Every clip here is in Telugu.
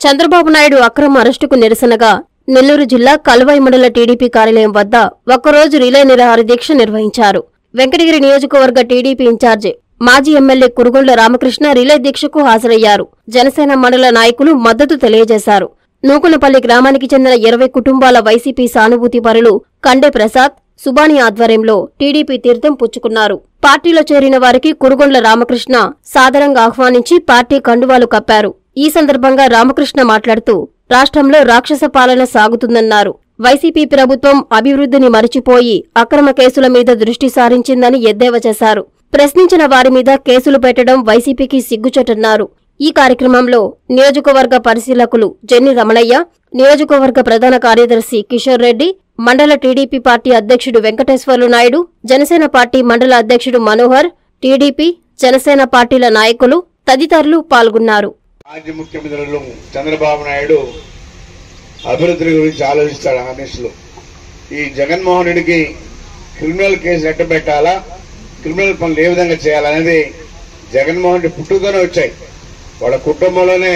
చంద్రబాబు నాయుడు అక్రమ అరెస్టుకు నిరసనగా నెల్లూరు జిల్లా కలువై మండల టీడీపీ కార్యాలయం వద్ద ఒక్కరోజు రిలే నిరాహార దీక్ష నిర్వహించారు వెంకటగిరి నియోజకవర్గ టీడీపీ ఇన్ఛార్జి మాజీ ఎమ్మెల్యే కురుగొండ్ల రామకృష్ణ రిలే దీక్షకు హాజరయ్యారు జనసేన మండల నాయకులు మద్దతు తెలియజేశారు నూకులపల్లి గ్రామానికి చెందిన ఇరవై కుటుంబాల వైసీపీ సానుభూతి పరులు కండే ప్రసాద్ సుబాని ఆధ్వర్యంలో టీడీపీ తీర్థం పుచ్చుకున్నారు పార్టీలో చేరిన వారికి కురుగొండ్ల రామకృష్ణ సాదరంగా ఆహ్వానించి పార్టీ కండువాలు కప్పారు ఈ సందర్భంగా రామకృష్ణ మాట్లాడుతూ రాష్ట్రంలో రాక్షస పాలన సాగుతుందన్నారు వైసీపీ ప్రభుత్వం అభివృద్ధిని మరిచిపోయి అక్రమ కేసుల మీద దృష్టి సారించిందని ఎద్దేవా చేశారు ప్రశ్నించిన వారి మీద కేసులు పెట్టడం వైసీపీకి సిగ్గుచటన్నారు ఈ కార్యక్రమంలో నియోజకవర్గ పరిశీలకులు జెన్ని రమణయ్య నియోజకవర్గ ప్రధాన కార్యదర్శి కిషోర్ రెడ్డి మండల టీడీపీ పార్టీ అధ్యక్షుడు వెంకటేశ్వర్లు నాయుడు జనసేన పార్టీ మండల అధ్యక్షుడు మనోహర్ టీడీపీ జనసేన పార్టీల నాయకులు తదితరులు పాల్గొన్నారు మాజీ ముఖ్యమంత్రులు చంద్రబాబు నాయుడు అభివృద్ధి గురించి ఆలోచిస్తాడు ఆనెస్టులు ఈ జగన్మోహన్ రెడ్డికి క్రిమినల్ కేసు ఎట్ట పెట్టాలా క్రిమినల్ పనులు ఏ విధంగా చేయాలనేది జగన్మోహన్ రెడ్డి పుట్టుకతోనే వచ్చాయి వాళ్ళ కుటుంబంలోనే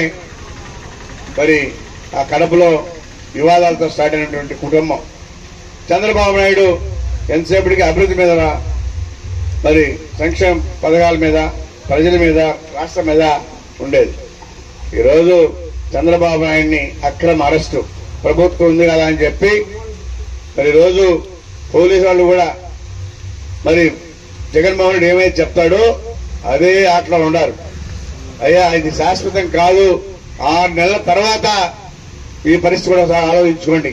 మరి ఆ కడపలో వివాదాలతో స్టార్ట్ అయినటువంటి కుటుంబం చంద్రబాబు నాయుడు ఎంతసేపటికి అభివృద్ధి మీద మరి సంక్షేమ పథకాల మీద ప్రజల మీద రాష్ట్రం మీద ఉండేది ఈరోజు చంద్రబాబు నాయుడిని అక్రమ అరెస్టు ప్రభుత్వం ఉంది కదా అని చెప్పి మరి ఈరోజు పోలీసు వాళ్ళు కూడా మరి జగన్మోహన్ రెడ్డి ఏమైతే చెప్తాడో అదే ఆటలో ఉండారు అయ్యా ఇది శాశ్వతం కాదు ఆరు నెలల తర్వాత ఈ పరిస్థితి కూడా ఒకసారి ఆలోచించుకోండి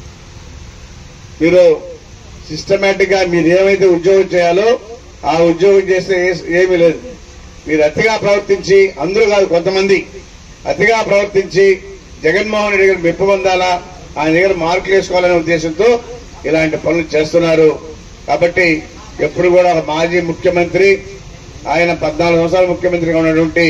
మీరు సిస్టమేటిక్ గా మీరు ఏమైతే ఉద్యోగం చేయాలో ఆ ఉద్యోగం చేస్తే ఏ- ఏమీ లేదు మీరు అతిగా ప్రవర్తించి అందరూ కాదు కొంతమంది అతిగా ప్రవర్తించి జగన్మోహన్ రెడ్డి గారు మెప్పు పొందాలా ఆయన దగ్గర మార్కులు వేసుకోవాలనే ఉద్దేశంతో ఇలాంటి పనులు చేస్తున్నారు కాబట్టి ఎప్పుడు కూడా ఒక మాజీ ముఖ్యమంత్రి ఆయన పద్నాలుగు సంవత్సరాలు ముఖ్యమంత్రిగా ఉన్నటువంటి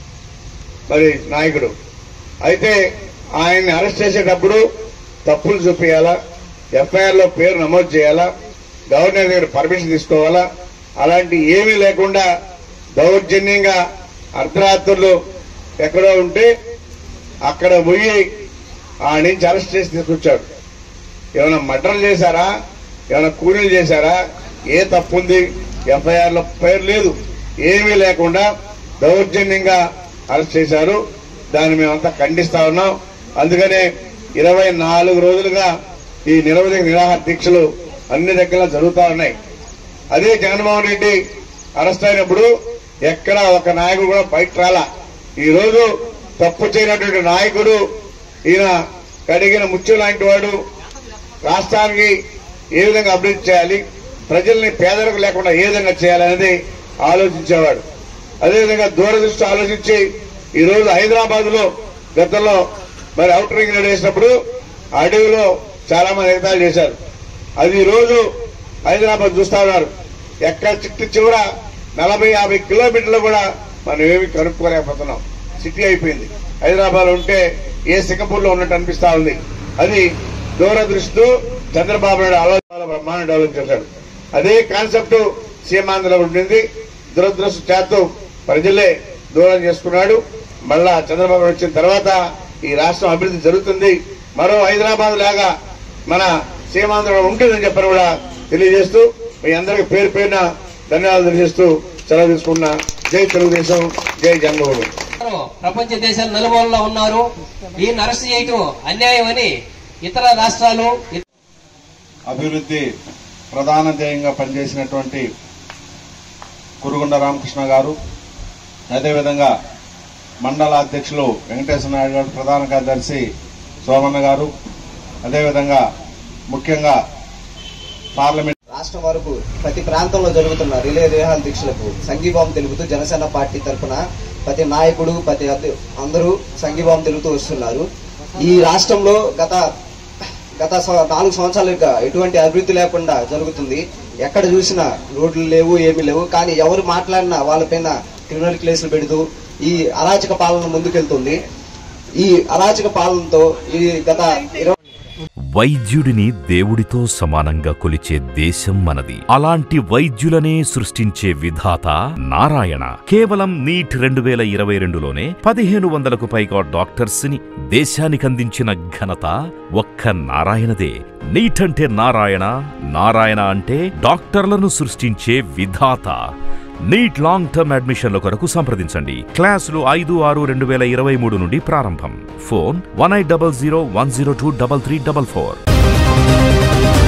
మరి నాయకుడు అయితే ఆయన్ని అరెస్ట్ చేసేటప్పుడు తప్పులు చూపించాలా ఎఫ్ఐఆర్ లో పేరు నమోదు చేయాలా గవర్నర్ దగ్గర పర్మిషన్ తీసుకోవాలా అలాంటి ఏమీ లేకుండా దౌర్జన్యంగా అర్ధరాత్రులు ఎక్కడో ఉంటే అక్కడ పోయి ఆ నుంచి అరెస్ట్ చేసి తీసుకొచ్చాడు ఏమైనా మర్డర్ చేశారా ఏమైనా కూలీలు చేశారా ఏ తప్పు ఉంది ఎఫ్ఐఆర్ లో పేరు లేదు ఏమీ లేకుండా దౌర్జన్యంగా అరెస్ట్ చేశారు దాన్ని మేమంతా ఖండిస్తా ఉన్నాం అందుకనే ఇరవై నాలుగు రోజులుగా ఈ నిరవధిక నిరాహార దీక్షలు అన్ని దగ్గర జరుగుతా ఉన్నాయి అదే జగన్మోహన్ రెడ్డి అరెస్ట్ అయినప్పుడు ఎక్కడ ఒక నాయకుడు కూడా బయట రాలా ఈ రోజు తప్పు చేయనటువంటి నాయకుడు ఈయన కడిగిన ముచ్చు లాంటి వాడు రాష్ట్రానికి ఏ విధంగా అభివృద్ధి చేయాలి ప్రజల్ని పేదలకు లేకుండా ఏ విధంగా చేయాలనేది ఆలోచించేవాడు అదేవిధంగా దూరదృష్టి ఆలోచించి ఈ రోజు హైదరాబాద్ లో గతంలో మరి అవుటర్ రింగ్ రోడ్ వేసినప్పుడు అడవిలో చాలా మంది ఎగతాళి చేశారు అది ఈ రోజు హైదరాబాద్ చూస్తా ఉన్నారు ఎక్కడ చిట్టు చివర నలభై యాభై కిలోమీటర్లు కూడా మనం ఏమి కనుక్కోలేకపోతున్నాం సిటీ అయిపోయింది హైదరాబాద్ లో ఉంటే ఏ సింగపూర్ లో ఉన్నట్టు అనిపిస్తా ఉంది అది దూరదృష్టితో చంద్రబాబు నాయుడు ఆలోచన బ్రహ్మాండ డెవలప్ చేశాడు అదే కాన్సెప్ట్ సీమాంధ్రలో ఉండింది దురదృష్ట చేతు ప్రజలే దూరం చేసుకున్నాడు మళ్ళా చంద్రబాబు నాయుడు వచ్చిన తర్వాత ఈ రాష్ట్రం అభివృద్ధి జరుగుతుంది మరో హైదరాబాద్ లాగా మన సీమాంధ్రలో ఉంటుందని చెప్పని కూడా తెలియజేస్తూ మీ అందరికి పేరు పేరున ధన్యవాదాలు తెలియజేస్తూ సెలవు తీసుకున్నా జై తెలుగుదేశం జై జగన్మోహన్ ఉన్నారు. ప్రపంచ దేశాల నలుమూలలో ఉన్నారు ఈయన అరెస్ట్ చేయటం అన్యాయం అని ఇతర రాష్ట్రాలు ఇతర అభివృద్ధి ప్రధాన ధ్యేయంగా పనిచేసినటువంటి కురుగుండ రామకృష్ణ గారు అదేవిధంగా మండల అధ్యక్షులు వెంకటేశ్వర నాయుడు గారు ప్రధాన కార్యదర్శి సోమన్న గారు అదేవిధంగా ముఖ్యంగా పార్లమెంట్ రాష్ట్రం వరకు ప్రతి ప్రాంతంలో జరుగుతున్న రిలే రేహాల దీక్షలకు సంఘీభావం తెలుపుతూ జనసేన పార్టీ తరఫున ప్రతి నాయకుడు ప్రతి అధ్య- అందరూ సంఘీభావం తెలుపుతూ వస్తున్నారు ఈ రాష్ట్రంలో గత గత స- నాలుగు సంవత్సరాలుగా ఎటువంటి అభివృద్ధి లేకుండా జరుగుతుంది ఎక్కడ చూసినా రోడ్లు లేవు ఏమీ లేవు కానీ ఎవరు మాట్లాడినా వాళ్ళపైన క్రిమినల్ కేసులు పెడుతూ ఈ అరాచక పాలన ముందుకెళ్తుంది ఈ అరాచక పాలనతో ఈ గత ఇరవై వైద్యుడిని దేవుడితో సమానంగా కొలిచే దేశం మనది అలాంటి వైద్యులనే సృష్టించే విధాత నారాయణ కేవలం నీట్ రెండు వేల ఇరవై రెండులోనే పదిహేను వందలకు పైగా డాక్టర్స్ ని దేశానికందించిన ఘనత ఒక్క నారాయణదే నీట్ అంటే నారాయణ నారాయణ అంటే డాక్టర్లను సృష్టించే విధాత నీట్ లాంగ్ టర్మ్ అడ్మిషన్ల కొరకు సంప్రదించండి క్లాసులు ఐదు ఆరు రెండు వేల ఇరవై మూడు నుండి ప్రారంభం phone one eight double zero one zero two double three double four